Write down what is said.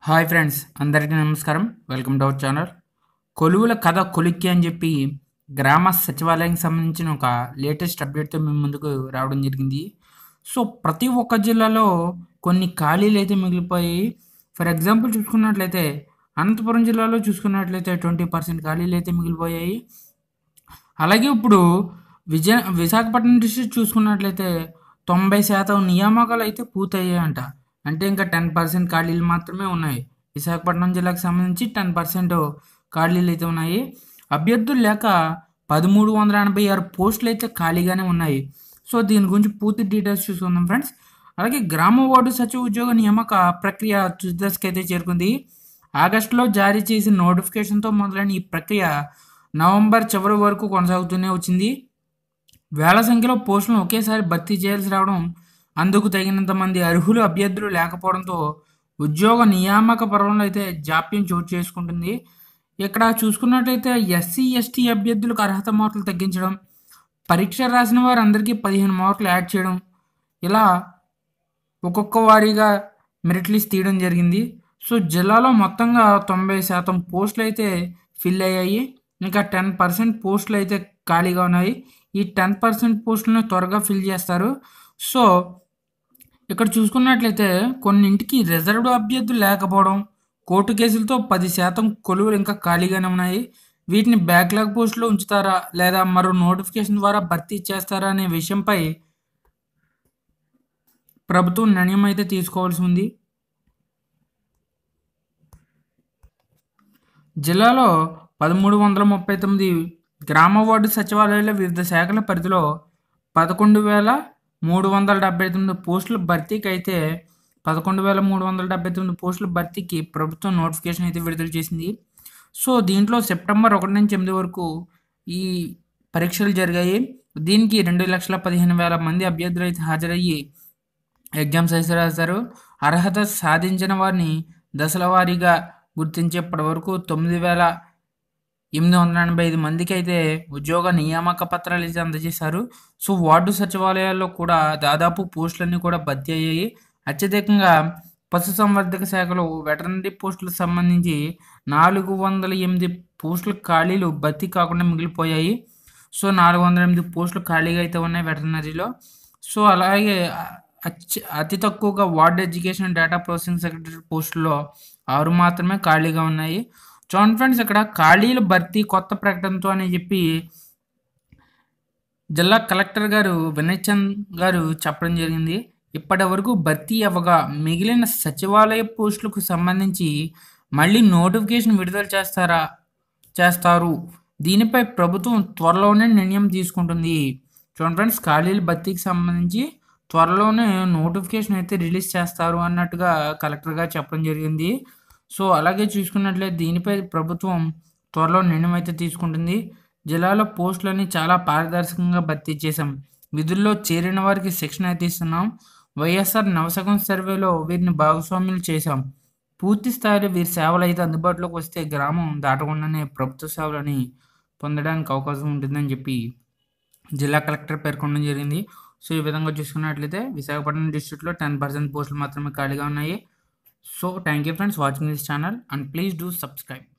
hi friends అందరికీ నమస్కారం welcome to our channel కొలువుల కథ కొలిక్కి అని చెప్పి గ్రామ సచివాలయానికి సంబంధించిన ఒక లేటెస్ట్ అప్డేట్తో మేము ముందుకు రావడం జరిగింది సో ప్రతి ఒక్క జిల్లాలో కొన్ని ఖాళీలు అయితే మిగిలిపోయి ఫర్ ఎగ్జాంపుల్ చూసుకున్నట్లయితే అనంతపురం జిల్లాలో చూసుకున్నట్లయితే ట్వంటీ పర్సెంట్ ఖాళీలు అయితే మిగిలిపోయాయి అలాగే ఇప్పుడు విజయ విశాఖపట్నం డిస్ట్రిక్ట్ చూసుకున్నట్లయితే తొంభై శాతం నియామకాలు అయితే పూర్తయ్యాయంట అంటే ఇంకా టెన్ పర్సెంట్ ఖాళీలు మాత్రమే ఉన్నాయి విశాఖపట్నం జిల్లాకు సంబంధించి టెన్ పర్సెంట్ ఖాళీలు అయితే ఉన్నాయి అభ్యర్థులు లేక పదమూడు వందల ఎనభై ఆరు పోస్టులు అయితే ఖాళీగానే ఉన్నాయి సో దీని గురించి పూర్తి డీటెయిల్స్ చూసుకుందాం ఫ్రెండ్స్ అలాగే గ్రామ వార్డు సచివ ఉద్యోగ నియామక ప్రక్రియ తుది దశకి అయితే చేరుకుంది ఆగస్టులో జారీ చేసిన నోటిఫికేషన్తో మొదలైన ఈ ప్రక్రియ నవంబర్ చివరి వరకు కొనసాగుతూనే వచ్చింది వేల సంఖ్యలో పోస్టులను ఒకేసారి భర్తీ చేయాల్సి రావడం అందుకు తగినంత మంది అర్హులు అభ్యర్థులు లేకపోవడంతో ఉద్యోగ నియామక పర్వంలో అయితే జాప్యం చోటు చేసుకుంటుంది ఇక్కడ చూసుకున్నట్లయితే ఎస్సీ ఎస్టీ అభ్యర్థులకు అర్హత మార్కులు తగ్గించడం పరీక్ష రాసిన వారందరికీ పదిహేను మార్కులు యాడ్ చేయడం ఇలా ఒక్కొక్క వారీగా మెరిట్ లిస్ట్ తీయడం జరిగింది సో జిల్లాలో మొత్తంగా తొంభై శాతం పోస్టులు అయితే ఫిల్ అయ్యాయి ఇంకా టెన్ పర్సెంట్ పోస్టులు అయితే ఖాళీగా ఉన్నాయి ఈ టెన్ పర్సెంట్ పోస్టులను త్వరగా ఫిల్ చేస్తారు సో ఇక్కడ చూసుకున్నట్లయితే కొన్నింటికి రిజర్వ్డ్ అభ్యర్థులు లేకపోవడం కోర్టు కేసులతో పది శాతం కొలువులు ఇంకా ఖాళీగానే ఉన్నాయి వీటిని బ్యాక్లాగ్ పోస్టులో ఉంచుతారా లేదా మరో నోటిఫికేషన్ ద్వారా భర్తీ చేస్తారా అనే విషయంపై ప్రభుత్వం నిర్ణయం అయితే తీసుకోవాల్సి ఉంది జిల్లాలో పదమూడు వందల ముప్పై తొమ్మిది గ్రామ వార్డు సచివాలయాల వివిధ శాఖల పరిధిలో పదకొండు వేల మూడు వందల డెబ్బై తొమ్మిది పోస్టుల భర్తీకి అయితే పదకొండు వేల మూడు వందల డెబ్బై తొమ్మిది పోస్టుల భర్తీకి ప్రభుత్వం నోటిఫికేషన్ అయితే విడుదల చేసింది సో దీంట్లో సెప్టెంబర్ ఒకటి నుంచి ఎనిమిది వరకు ఈ పరీక్షలు జరిగాయి దీనికి రెండు లక్షల పదిహేను వేల మంది అభ్యర్థులు అయితే హాజరయ్యి ఎగ్జామ్స్ అయితే రాశారు అర్హత సాధించిన వారిని దశల వారీగా గుర్తించేప్పటి వరకు తొమ్మిది వేల ఎనిమిది వందల ఎనభై ఐదు మందికి అయితే ఉద్యోగ నియామక పత్రాలు అయితే అందజేశారు సో వార్డు సచివాలయాల్లో కూడా దాదాపు పోస్టులన్నీ కూడా భర్తీ అయ్యాయి అత్యధికంగా పశుసంవర్ధక శాఖలో వెటర్నరీ పోస్టులకు సంబంధించి నాలుగు వందల ఎనిమిది పోస్టుల ఖాళీలు భర్తీ కాకుండా మిగిలిపోయాయి సో నాలుగు వందల ఎనిమిది పోస్టులు ఖాళీగా అయితే ఉన్నాయి వెటర్నరీలో సో అలాగే అత్య అతి తక్కువగా ward education data processing secretary పోస్టులో ఆరు మాత్రమే ఖాళీగా ఉన్నాయి చూడండి ఫ్రెండ్స్ ఇక్కడ ఖాళీల భర్తీ కొత్త ప్రకటనతో అని చెప్పి జిల్లా కలెక్టర్ గారు వినయ్ చంద్ గారు చెప్పడం జరిగింది ఇప్పటి వరకు భర్తీ అవ్వగా మిగిలిన సచివాలయ పోస్టులకు సంబంధించి మళ్ళీ నోటిఫికేషన్ విడుదల చేస్తారా చేస్తారు దీనిపై ప్రభుత్వం త్వరలోనే నిర్ణయం తీసుకుంటుంది చూడండి ఫ్రెండ్స్ ఖాళీల భర్తీకి సంబంధించి త్వరలోనే నోటిఫికేషన్ అయితే రిలీజ్ చేస్తారు అన్నట్టుగా కలెక్టర్ గారు చెప్పడం జరిగింది సో అలాగే చూసుకున్నట్లయితే దీనిపై ప్రభుత్వం త్వరలో నిర్ణయం అయితే తీసుకుంటుంది జిల్లాలో పోస్టులని చాలా పారదర్శకంగా భర్తీ చేశాం విధుల్లో చేరిన వారికి శిక్షణ అయితే ఇస్తున్నాం వైఎస్ఆర్ నవశకం సర్వేలో వీరిని భాగస్వామ్యులు చేశాం పూర్తి స్థాయిలో వీరి సేవలు అయితే అందుబాటులోకి వస్తే గ్రామం దాటకుండానే ప్రభుత్వ సేవలని పొందడానికి అవకాశం ఉంటుందని చెప్పి జిల్లా కలెక్టర్ పేర్కొనడం జరిగింది సో ఈ విధంగా చూసుకున్నట్లయితే విశాఖపట్నం డిస్ట్రిక్ట్లో టెన్ పర్సెంట్ పోస్టులు మాత్రమే ఖాళీగా ఉన్నాయి so thank you friends watching this channel and please do subscribe